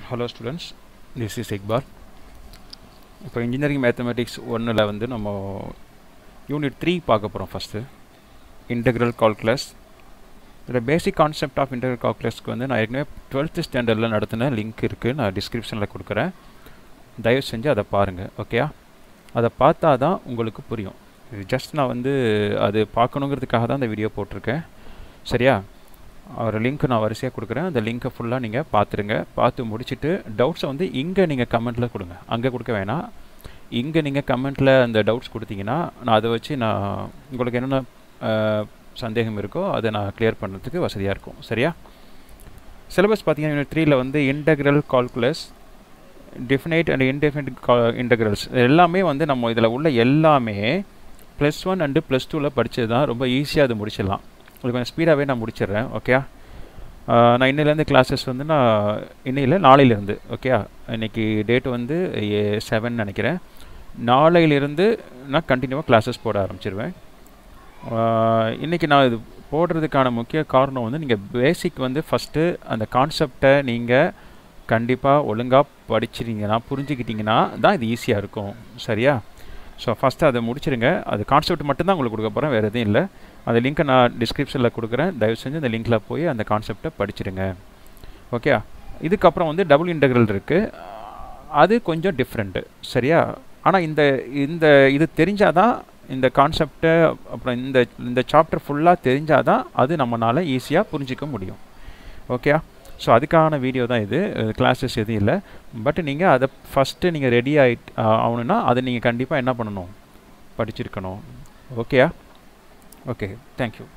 hello students this is Iqbal இப்போ engineering mathematics ஒன்றில் வந்து நம்ம யூனிட் த்ரீ பார்க்க போகிறோம் ஃபஸ்ட்டு இன்டெக்ரல் கால்குலஸ் இதில் பேசிக் கான்செப்ட் ஆஃப் இன்டெக்ரல் கால்குலஸ்க்கு வந்து நான் ஏற்கனவே டுவெல்த்து ஸ்டாண்டர்டில் நடத்தின லிங்க் இருக்குது நான் டிஸ்கிரிப்ஷனில் கொடுக்குறேன் தயவு செஞ்சு அதை பாருங்கள் ஓகேயா அதை பார்த்தா தான் உங்களுக்கு புரியும் இது ஜஸ்ட் நான் வந்து அது பார்க்கணுங்கிறதுக்காக தான் அந்த வீடியோ போட்டிருக்கேன் சரியா ஒரு லிங்க் நான் வரிசையாக கொடுக்குறேன் அந்த லிங்க்கை ஃபுல்லாக நீங்கள் பார்த்துருங்க பார்த்து முடிச்சுட்டு டவுட்ஸை வந்து இங்கே நீங்கள் கமெண்ட்டில் கொடுங்க அங்கே கொடுக்க வேணாம் இங்கே நீங்கள் கமெண்ட்டில் அந்த டவுட்ஸ் கொடுத்தீங்கன்னா நான் அதை வச்சு நான் உங்களுக்கு என்னென்ன சந்தேகம் இருக்கோ அதை நான் கிளியர் பண்ணுறதுக்கு வசதியாக இருக்கும் சரியா சிலபஸ் பார்த்தீங்கன்னா யூனிட் த்ரீயில் வந்து integral calculus definite and indefinite கா இன்டெக்ரல்ஸ் எல்லாமே வந்து நம்ம இதில் உள்ள எல்லாமே ப்ளஸ் ஒன் அண்டு ப்ளஸ் டூவில் படித்தது தான் ரொம்ப ஈஸியாக அது முடிச்சிடலாம் உங்களுக்கு கொஞ்சம் ஸ்பீடாகவே நான் முடிச்சிடுறேன் ஓகே நான் இன்னிலேருந்து கிளாஸஸ் வந்து நான் இன்னையில் நாளையிலேருந்து ஓகே இன்றைக்கி டேட் வந்து செவன் நினைக்கிறேன் நாளையிலிருந்து நான் கண்டினியூவாக கிளாஸஸ் போட ஆரம்பிச்சிருவேன் இன்றைக்கி நான் இது போடுறதுக்கான முக்கிய காரணம் வந்து நீங்கள் பேசிக் வந்து ஃபஸ்ட்டு அந்த கான்செப்டை நீங்கள் கண்டிப்பாக ஒழுங்காக படிச்சிட்டிங்கன்னா புரிஞ்சுக்கிட்டிங்கன்னா தான் இது ஈஸியாக இருக்கும் சரியா ஸோ ஃபஸ்ட்டு அதை முடிச்சிருங்க அது கான்செப்ட் மட்டும்தான் உங்களுக்கு கொடுக்க போகிறேன் வேறு எதுவும் இல்லை அந்த லிங்க்கை நான் டிஸ்கிரிப்ஷனில் கொடுக்குறேன் தயவு செஞ்சு அந்த லிங்க்கில் போய் அந்த கான்செப்டை படிச்சிருங்க ஓகே இதுக்கப்புறம் வந்து டபுள் இன்டெக்ரல் இருக்குது அது கொஞ்சம் டிஃப்ரெண்ட்டு சரியா ஆனால் இந்த இந்த இது தெரிஞ்சால் தான் இந்த கான்செப்டை அப்புறம் இந்த இந்த சாப்டர் ஃபுல்லாக தெரிஞ்சால் தான் அது நம்மளால் ஈஸியாக புரிஞ்சிக்க முடியும் ஓகே ஸோ அதுக்கான வீடியோ தான் இது கிளாஸஸ் எதுவும் இல்லை பட் நீங்கள் அதை ஃபஸ்ட்டு நீங்கள் ரெடி ஆகிட்டு ஆகணுன்னா அதை நீங்கள் கண்டிப்பாக என்ன பண்ணணும் படிச்சிருக்கணும் ஓகேயா ஓகே தேங்க்யூ